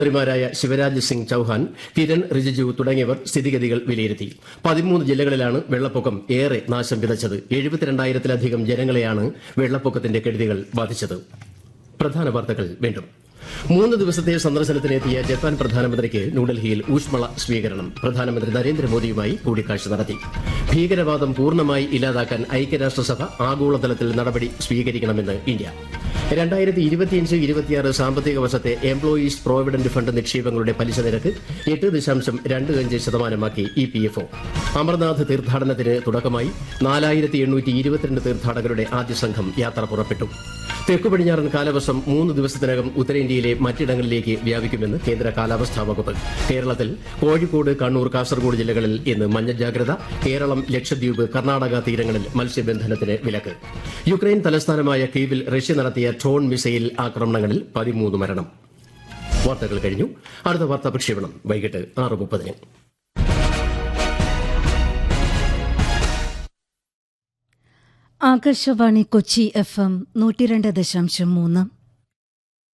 മന്ത്രിമാരായ ശിവരാജ് സിംഗ് ചൌഹാൻ കിരൺ റിജിജു തുടങ്ങിയവർ സ്ഥിതിഗതികൾ വിലയിരുത്തി പതിമൂന്ന് ജില്ലകളിലാണ് വെള്ളപ്പൊക്കം ഏറെ നാശം വിതച്ചത് എഴുപത്തിരണ്ടായിരത്തിലധികം ജനങ്ങളെയാണ് വെള്ളപ്പൊക്കത്തിന്റെ കെടുതികൾ ബാധിച്ചത് പ്രധാന വാർത്തകൾ വീണ്ടും മൂന്ന് ദിവസത്തെ സന്ദർശനത്തിനെത്തിയ ജപ്പാൻ പ്രധാനമന്ത്രിക്ക് ന്യൂഡൽഹിയിൽ ഊഷ്മള സ്വീകരണം പ്രധാനമന്ത്രി നരേന്ദ്രമോദിയുമായി കൂടിക്കാഴ്ച നടത്തി ഭീകരവാദം പൂർണ്ണമായി ഇല്ലാതാക്കാൻ ഐക്യരാഷ്ട്രസഭ ആഗോളതലത്തിൽ നടപടി സ്വീകരിക്കണമെന്ന് ഇന്ത്യ രണ്ടായിരത്തി ഇരുപത്തിയഞ്ച് ഇരുപത്തിയാറ് സാമ്പത്തിക വർഷത്തെ എംപ്ലോയീസ് പ്രോവിഡന്റ് ഫണ്ട് നിക്ഷേപങ്ങളുടെ പലിശ നിരക്ക് എട്ട് ദശാംശം രണ്ട് അഞ്ച് ശതമാനമാക്കി E P F O Amarnath തീർത്ഥാടനത്തിന് തുടക്കമായി നാലായിരത്തി എണ്ണൂറ്റി ഇരുപത്തിരണ്ട് തീർത്ഥാടകരുടെ ആദ്യ സംഘം യാത്ര പുറപ്പെട്ടു തെക്കു പടിഞ്ഞാറൻ കാലവർഷം മൂന്ന് ദിവസത്തിനകം ഉത്തരേന്ത്യയിലെ മറ്റിടങ്ങളിലേക്ക് വ്യാപിക്കുമെന്ന് കേന്ദ്ര കാലാവസ്ഥാ വകുപ്പ് കേരളത്തിൽ കോഴിക്കോട് കണ്ണൂർ കാസർഗോഡ് ജില്ലകളിൽ ഇന്ന് മഞ്ഞ ജാഗ്രത കേരളം ലക്ഷദ്വീപ് കർണാടക തീരങ്ങളിൽ മത്സ്യബന്ധനത്തിന് വിലക്ക് യുക്രൈൻ തലസ്ഥാനമായ കീവിൽ റഷ്യ നടത്തിയ ഡ്രോൺ മിസൈൽ ആക്രമണങ്ങളിൽ പതിമൂന്ന് മരണം വാർത്തകൾ കഴിഞ്ഞു അടുത്ത വാർത്താ പ്രക്ഷേപണം വൈകിട്ട് ആറ് മുപ്പതിന് ആകാശവാണി കൊച്ചി എഫ് എം നൂറ്റിരണ്ട് ദശാംശം മൂന്ന്